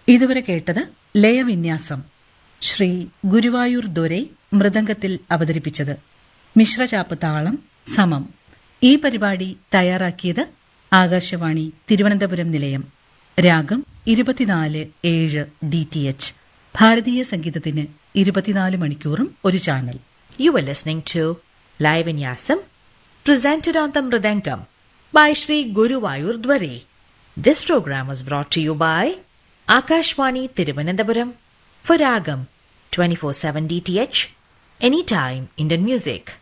ഇതുവരെ കേട്ടത് ലയവിന്യാസം ശ്രീ ഗുരുവായൂർ ദൊരൈ മൃദംഗത്തിൽ അവതരിപ്പിച്ചത് മിശ്രചാപ്പ് താളം സമം ഈ പരിപാടി തയ്യാറാക്കിയത് ആകാശവാണി തിരുവനന്തപുരം നിലയം രാഗം ഇരുപത്തിനാല് ഏഴ് ഡി ടി എച്ച് ഭാരതീയ സംഗീതത്തിന് ഇരുപത്തിനാല് മണിക്കൂറും ഒരു channel You were listening to Live in Yasam, presented on the Mridangam by Sri Guru Vayur Dware. This program was brought to you by Akashwani Tiruvananthapuram for Ragam 24/7 DTH, anytime Indian music.